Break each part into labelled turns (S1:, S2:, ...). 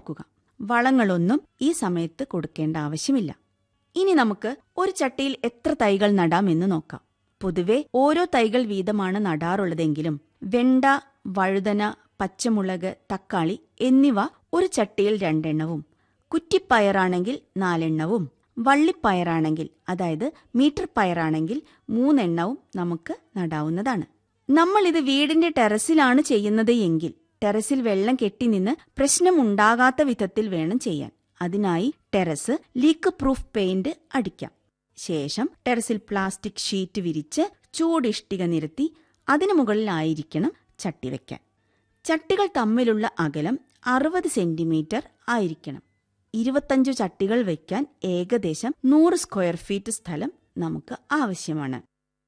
S1: നോക്കുക വളങ്ങളൊന്നും ഈ സമയത്ത് കൊടുക്കേണ്ട ആവശ്യമില്ല ഇനി നമുക്ക് ഒരു ചട്ടിയിൽ എത്ര തൈകൾ നടാം എന്ന് നോക്കാം പൊതുവെ ഓരോ തൈകൾ വീതമാണ് നടാറുള്ളതെങ്കിലും വെണ്ട വഴുതന പച്ചമുളക് തക്കാളി എന്നിവ ഒരു ചട്ടിയിൽ രണ്ടെണ്ണവും കുറ്റിപ്പയറാണെങ്കിൽ നാലെണ്ണവും വള്ളിപ്പയറാണെങ്കിൽ അതായത് മീറ്റർ പയറാണെങ്കിൽ മൂന്നെണ്ണവും നമുക്ക് നടാവുന്നതാണ് നമ്മൾ ഇത് വീടിന്റെ ടെറസിലാണ് ചെയ്യുന്നത് എങ്കിൽ ടെറസിൽ വെള്ളം കെട്ടിനിന്ന് പ്രശ്നമുണ്ടാകാത്ത വിധത്തിൽ വേണം ചെയ്യാൻ അതിനായി ടെറസ് ലീക്ക് പ്രൂഫ് പെയിന്റ് അടിക്കാം ശേഷം ടെറസിൽ പ്ലാസ്റ്റിക് ഷീറ്റ് വിരിച്ച് ചൂടിഷ്ടിക നിരത്തി അതിനു മുകളിലായിരിക്കണം ചട്ടി വെക്കാൻ ചട്ടികൾ തമ്മിലുള്ള അകലം അറുപത് സെന്റിമീറ്റർ ആയിരിക്കണം ഇരുപത്തഞ്ചു ചട്ടികൾ വയ്ക്കാൻ ഏകദേശം നൂറ് സ്ക്വയർ ഫീറ്റ് സ്ഥലം നമുക്ക് ആവശ്യമാണ്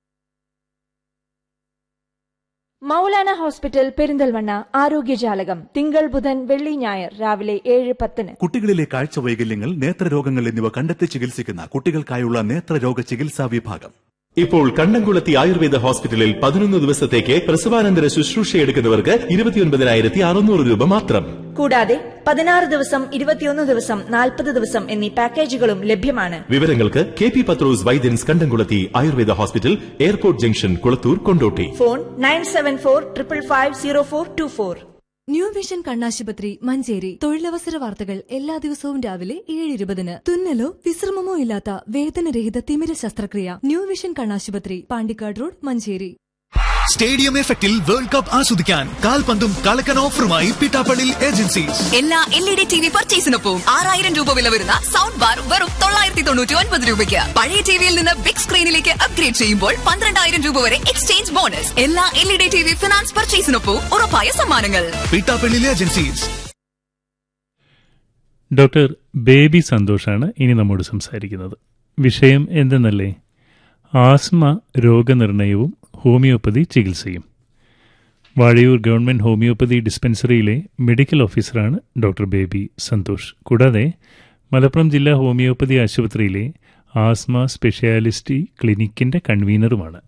S2: മൗലാന ഹോസ്പിറ്റൽ പെരിന്തൽമണ്ണ ആരോഗ്യജാലകം തിങ്കൾ ബുധൻ വെള്ളി ഞായർ രാവിലെ ഏഴ് പത്തിന്
S3: കുട്ടികളിലെ കാഴ്ച വൈകല്യങ്ങൾ നേത്രരോഗങ്ങൾ എന്നിവ കണ്ടെത്തി ചികിത്സിക്കുന്ന കുട്ടികൾക്കായുള്ള നേത്രരോഗ ചികിത്സാ വിഭാഗം
S4: ഇപ്പോൾ കണ്ണംകുളത്തി ആയുർവേദ ഹോസ്പിറ്റലിൽ പതിനൊന്ന് ദിവസത്തേക്ക് പ്രസവാനന്തര ശുശ്രൂഷ എടുക്കുന്നവർക്ക് ഇരുപത്തിയൊൻപതിനായിരത്തി അറുന്നൂറ് രൂപ മാത്രം
S2: കൂടാതെ പതിനാറ് ദിവസം ഇരുപത്തിയൊന്ന് ദിവസം നാൽപ്പത് ദിവസം എന്നീ പാക്കേജുകളും ലഭ്യമാണ്
S4: വിവരങ്ങൾക്ക് K P Pathrose Vaidyans Kandamkulathi ayurveda hospital airport junction Kulathur Kondotty
S2: phone nine seven four triple five zero four two four
S5: new vision കണ്ണാശുപത്രി മഞ്ചേരി തൊഴിലവസര വാർത്തകൾ എല്ലാ ദിവസവും രാവിലെ ഏഴ് ഇരുപതിന് തുന്നലോ വിശ്രമമോ ഇല്ലാത്ത വേദനരഹിത തിമിര ശസ്ത്രക്രിയ ന്യൂ വിഷൻ കണ്ണാശുപത്രി പാണ്ടിക്കാട് റോഡ് മഞ്ചേരി
S6: സ്റ്റേഡിയം എഫക്റ്റിൽ വേൾഡ് കപ്പ് ആസ്വദിക്കാൻ കാൽപന്തും കളക്കൻ ഓഫറുമായി പിട്ടാപ്പള്ളി ഏജൻസീസ്
S7: എല്ലാ L E D T V പർച്ചേസിനൊപ്പം ആറായിരം രൂപ വില വരുന്ന സൗണ്ട് ബാർ വെറും തൊള്ളായിരത്തി തൊണ്ണൂറ്റി ഒൻപത് രൂപയ്ക്ക് പഴയ ടിവിയിൽ നിന്ന് ബിഗ് സ്ക്രീനിലേക്ക് അപ്ഗ്രേഡ് ചെയ്യുമ്പോൾ പന്ത്രണ്ടായിരം രൂപ വരെ എക്സ്ചേഞ്ച് ബോണസ് എല്ലാ L E D T V finance പർച്ചേസിനൊപ്പം ഉറപ്പായ സമ്മാനങ്ങൾ
S6: പിട്ടാപ്പള്ളി ഏജൻസീസ്
S8: ഡോക്ടർ ബേബി സന്തോഷാണ് ഇനി നമ്മോട് സംസാരിക്കുന്നത് വിഷയം എന്തെന്നല്ലേ ആസ്മ രോഗനിർണയവും ഹോമിയോപ്പതി ചികിത്സയും വാഴയൂർ ഗവൺമെന്റ് ഹോമിയോപ്പതി ഡിസ്പെൻസറിയിലെ മെഡിക്കൽ ഓഫീസറാണ് ഡോക്ടർ ബേബി സന്തോഷ് കൂടാതെ മലപ്പുറം ജില്ലാ ഹോമിയോപ്പതി ആശുപത്രിയിലെ ആസ്മ സ്പെഷ്യാലിറ്റി ക്ലിനിക്കിന്റെ കൺവീനറുമാണ്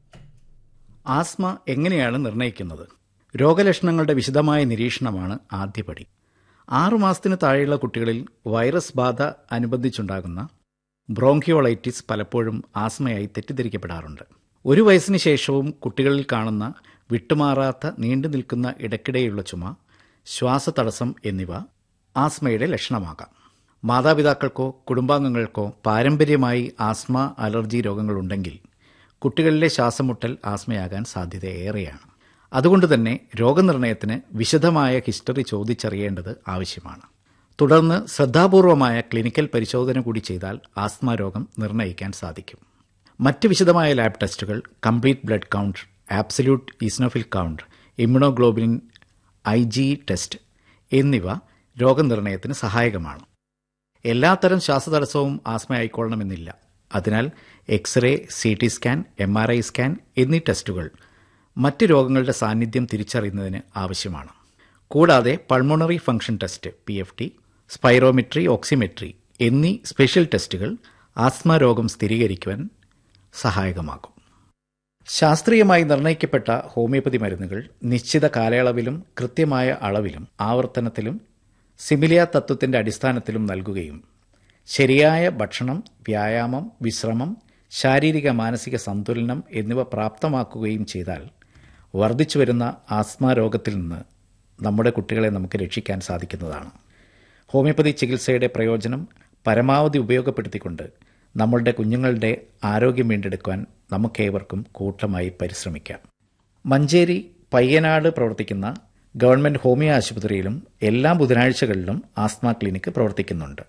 S9: ആസ്മ എങ്ങനെയാണ് നിർണ്ണയിക്കുന്നത് രോഗലക്ഷണങ്ങളുടെ വിശദമായ നിരീക്ഷണമാണ് ആദ്യപടി ആറുമാസത്തിന് താഴെയുള്ള കുട്ടികളിൽ വൈറസ് ബാധ അനുബന്ധിച്ചുണ്ടാകുന്ന ബ്രോങ്കിയോളൈറ്റിസ് പലപ്പോഴും ആസ്മയായി തെറ്റിദ്ധരിക്കപ്പെടാറുണ്ട് ഒരു വയസ്സിന് ശേഷവും കുട്ടികളിൽ കാണുന്ന വിട്ടുമാറാത്ത നീണ്ടു നിൽക്കുന്ന ഇടയ്ക്കിടെയുള്ള ചുമ ശ്വാസതടസ്സം എന്നിവ ആസ്മയുടെ ലക്ഷണമാകാം മാതാപിതാക്കൾക്കോ കുടുംബാംഗങ്ങൾക്കോ പാരമ്പര്യമായി ആസ്മ അലർജി രോഗങ്ങളുണ്ടെങ്കിൽ കുട്ടികളിലെ ശ്വാസമുട്ടൽ ആസ്മയാകാൻ സാധ്യത ഏറെയാണ് അതുകൊണ്ട് തന്നെ രോഗനിർണയത്തിന് വിശദമായ ഹിസ്റ്ററി ചോദിച്ചറിയേണ്ടത് ആവശ്യമാണ് തുടർന്ന് ശ്രദ്ധാപൂർവമായ ക്ലിനിക്കൽ പരിശോധന കൂടി ചെയ്താൽ ആസ്മ രോഗം നിർണ്ണയിക്കാൻ സാധിക്കും മറ്റ് വിശദമായ ലാബ് ടെസ്റ്റുകൾ complete blood count absolute eosinophil count immunoglobulin I G test എന്നിവ രോഗനിർണയത്തിന് സഹായകമാണ് എല്ലാത്തരം ശ്വാസതടസ്സവും ആസ്മ ആയിക്കൊള്ളണമെന്നില്ല അതിനാൽ X ray C T scan M R I scan എന്നീ ടെസ്റ്റുകൾ മറ്റ് രോഗങ്ങളുടെ സാന്നിധ്യം തിരിച്ചറിയുന്നതിന് ആവശ്യമാണ് കൂടാതെ pulmonary function test P F T spirometry oximetry എന്നീ സ്പെഷ്യൽ ടെസ്റ്റുകൾ ആസ്മ രോഗം സ്ഥിരീകരിക്കുവാൻ സഹായകമാകും ശാസ്ത്രീയമായി നിർണ്ണയിക്കപ്പെട്ട ഹോമിയോപ്പതി മരുന്നുകൾ നിശ്ചിത കാലയളവിലും കൃത്യമായ അളവിലും ആവർത്തനത്തിലും സിമിലിയ തത്വത്തിന്റെ അടിസ്ഥാനത്തിലും നൽകുകയും ശരിയായ ഭക്ഷണം വ്യായാമം വിശ്രമം ശാരീരിക മാനസിക സന്തുലനം എന്നിവ പ്രാപ്തമാക്കുകയും ചെയ്താൽ വർദ്ധിച്ചു വരുന്ന ആസ്മ രോഗത്തിൽ നിന്ന് നമ്മുടെ കുട്ടികളെ നമുക്ക് രക്ഷിക്കാൻ സാധിക്കുന്നതാണ് ഹോമിയോപ്പതി ചികിത്സയുടെ പ്രയോജനം പരമാവധി ഉപയോഗപ്പെടുത്തിക്കൊണ്ട് നമ്മളുടെ കുഞ്ഞുങ്ങളുടെ ആരോഗ്യം വീണ്ടെടുക്കുവാൻ നമുക്കേവർക്കും കൂട്ടമായി പരിശ്രമിക്കാം മഞ്ചേരി പയ്യനാട് പ്രവർത്തിക്കുന്ന ഗവൺമെന്റ് ഹോമിയോ ആശുപത്രിയിലും എല്ലാ ബുധനാഴ്ചകളിലും ആസ്മ ക്ലിനിക്ക് പ്രവർത്തിക്കുന്നുണ്ട്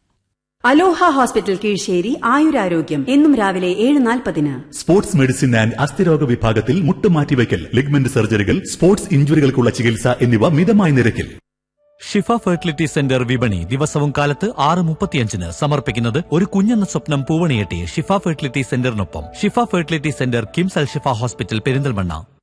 S10: അലോഹ ഹോസ്പിറ്റൽ കീഴ്ശ്ശേരി ആയുരാരോഗ്യം എന്നും രാവിലെ ഏഴ് നാൽപ്പതിന്
S3: സ്പോർട്സ് മെഡിസിൻ ആൻഡ് അസ്ഥിരോഗ വിഭാഗത്തിൽ മുട്ടുമാറ്റിവയ്ക്കൽ ലിഗ്മെന്റ് സർജറികൾ സ്പോർട്സ് ഇഞ്ചുറികൾക്കുള്ള ചികിത്സ എന്നിവ മിതമായ നിരക്കിൽ
S11: ഷിഫ ഫെർട്ടിലിറ്റി സെന്റർ വിപണി ദിവസവും കാലത്ത് ആറ് മുപ്പത്തിയഞ്ചിന് സമർപ്പിക്കുന്നത് ഒരു കുഞ്ഞെന്ന സ്വപ്നം പൂവണിയെട്ടി ഷിഫ ഫെർട്ടിലിറ്റി സെന്ററിനൊപ്പം Shifa fertility centre KIMS Al Shifa hospital Perinthalmanna